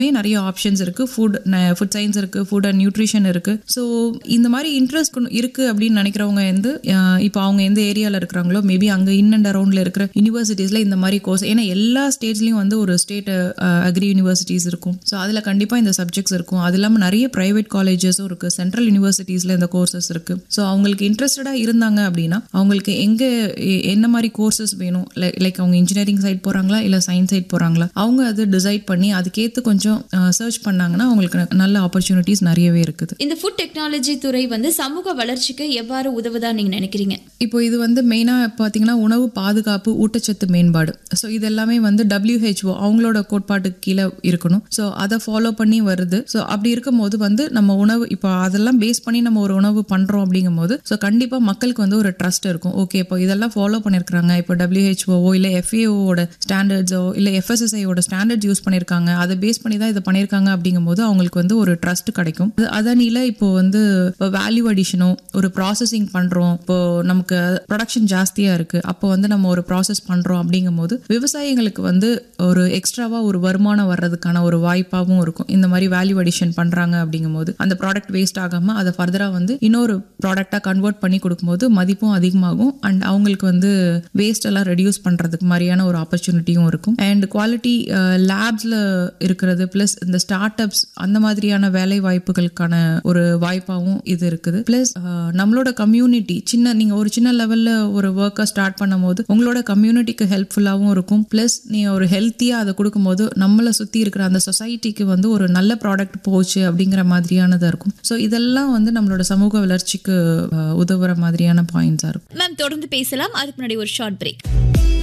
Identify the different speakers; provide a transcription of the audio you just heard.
Speaker 1: நிறைய ஆப்ஷன்ஸ் இருக்கு food food science இருக்கு ஃபுட் அண்ட் நியூட்ரிஷன் இருக்கு ஸோ இந்த மாதிரி இன்ட்ரெஸ்ட் இருக்கு அப்படின்னு நினைக்கிறவங்க வந்து அஹ், இப்போ அவங்க எந்த ஏரியாவில் இருக்கிறாங்களோ மேபி அங்கே இன் அண்ட் அரௌண்ட்ல இருக்கிற யூனிவர்சிட்டிஸ்ல இந்த மாதிரி கோர்ஸ் ஏன்னா எல்லா ஸ்டேட்ஸ்லயும் வந்து ஒரு ஸ்டேட் அக்ரி யூனிவர்சிட்டிஸ் இருக்கும் ஸோ அதில் கண்டிப்பாக இந்த சப்ஜெக்ட்ஸ் இருக்கும் அது இல்லாமல் நிறைய ப்ரைவேட் காலேஜஸும் இருக்கு சென்ட்ரல் யூனிவர்சிட்டிஸ்ல இந்த கோர்சஸ் இருக்கு ஸோ அவங்களுக்கு இன்ட்ரெஸ்டடாக இருந்தாங்க அப்படின்னா அவங்களுக்கு எங்கே எ- என்ன மாதிரி கோர்சஸ் வேணும் லைக் அவங்க இன்ஜினியரிங் சைட் போகிறாங்களா இல்லை சயின்ஸ் சைட் போகிறாங்களா அவங்க அது டிசைட் பண்ணி அதுக்கேற்று கொஞ்சம் சர்ச் பண்ணாங்கன்னா அவங்களுக்கு நல்ல ஆப்பர்ச்சுனிட்டிஸ் நிறையவே இருக்குது
Speaker 2: இந்த ஃபுட் டெக்னாலஜி துறை வந்து சமூக வளர்ச்சிக்கு எவ்வாறு உதவுதா நீங்க நினைக்கிறீங்க
Speaker 1: இப்போ இது வந்து மெயினாக பார்த்தீங்கன்னா உணவு பாதுகாப்பு ஊட்டச்சத்து மேம்பாடு ஸோ இது எல்லாமே வந்து WHO அவங்களோட கோட்பாட்டுக்கு கீழே இருக்கணும் ஸோ அதை ஃபாலோ பண்ணி வருது ஸோ அப்படி இருக்கும்போது வந்து நம்ம உணவு இப்போ அதெல்லாம் பேஸ் பண்ணி நம்ம ஒரு உணவு பண்ணுறோம் அப்படிங்கும்போது ஸோ கண்டிப்பாக மக்களுக்கு வந்து ஒரு ட்ரஸ்ட் இருக்கும் ஓகே இப்போ இதெல்லாம் ஃபாலோ பண்ணியிருக்காங்க இப்போ டபிள்யூஹெச்ஓவோ இல்லை எஃப்ஏஓட ஸ்டாண்டர்ட்ஸோ இல்லை எஃப்எஸ்எஸ்ஐயோட ஸ்டாண்டர்ட்ஸ் யூஸ் பண்ணியிருக்காங்க அதை பேஸ் பண்ணி தான் இதை பண்ணியிருக்காங்க அப்படிங்கும்போது அவங்களுக்கு வந்து ஒரு ட்ரஸ்ட் கிடைக்கும் அது அதனில இப்போ வந்து இப்போ வேல்யூ அடிஷனோ ஒரு ப்ராசஸிங் பண்றோம் இப்போ நமக்கு ப்ரொடக்ஷன் ஜாஸ்தியா இருக்கு அப்போ வந்து நம்ம ஒரு ப்ராசஸ் பண்றோம் அப்படிங்கும்போது விவசாயிகளுக்கு வந்து ஒரு எக்ஸ்ட்ராவா ஒரு வருமானம் வர்றதுக்கான ஒரு வாய்ப்பாகவும் இருக்கும் இந்த மாதிரி வேல்யூ அடிஷன் பண்றாங்க அப்படிங்கும்போது அந்த ப்ராடக்ட் வேஸ்ட் ஆகாம அதை ஃபர்தரா வந்து இன்னொரு ப்ராடக்டா கன்வெர்ட் பண்ணி கொடுக்கும்போது மதிப்பும் அதிகமாகும் அண்ட் அவங்களுக்கு வந்து வேஸ்ட் எல்லாம் ரெடியூஸ் பண்றதுக்கு மாதிரியான ஒரு ஆப்பர்ச்சுனிட்டியும் இருக்கும் அண்ட் குவாலிட்டி லேப்ஸ்ல இருக்கிறது பிளஸ் இந்த ஸ்டார்ட் அப்ஸ் அந்த மாதிரியான வேலை வாய்ப்புகளுக்கான ஒரு வாய்ப்பாகவும் இது இருக்குது பிளஸ் நம்மளோட கம்யூனிட்டி சின்ன நீங்க ஒரு சின்ன லெவல்ல ஒரு ஒர்க்கை ஸ்டார்ட் பண்ணும்போது உங்களோட கம்யூனிட்டிக்கு ஹெல்ப்ஃபுல்லாகவும் இருக்கும் பிளஸ் நீங்க ஒரு ஹெல்த்தியா அதை கொடுக்கும்போது நம்மளை சுத்தி இருக்கிற அந்த சொசைட்டிக்கு வந்து ஒரு நல்ல ப்ராடக்ட் போச்சு அப்படிங்கிற மாதிரியானதா இருக்கும் ஸோ இதெல்லாம் வந்து நம்மளோட சமூக வளர்ச்சிக்கு அஹ், உதவுற மாதிரியான பாயிண்ட்ஸா இருக்கும்
Speaker 2: மேம் தொடர்ந்து பேசலாம் அதுக்கு முன்னாடி ஒரு ஷார்ட் பிரேக்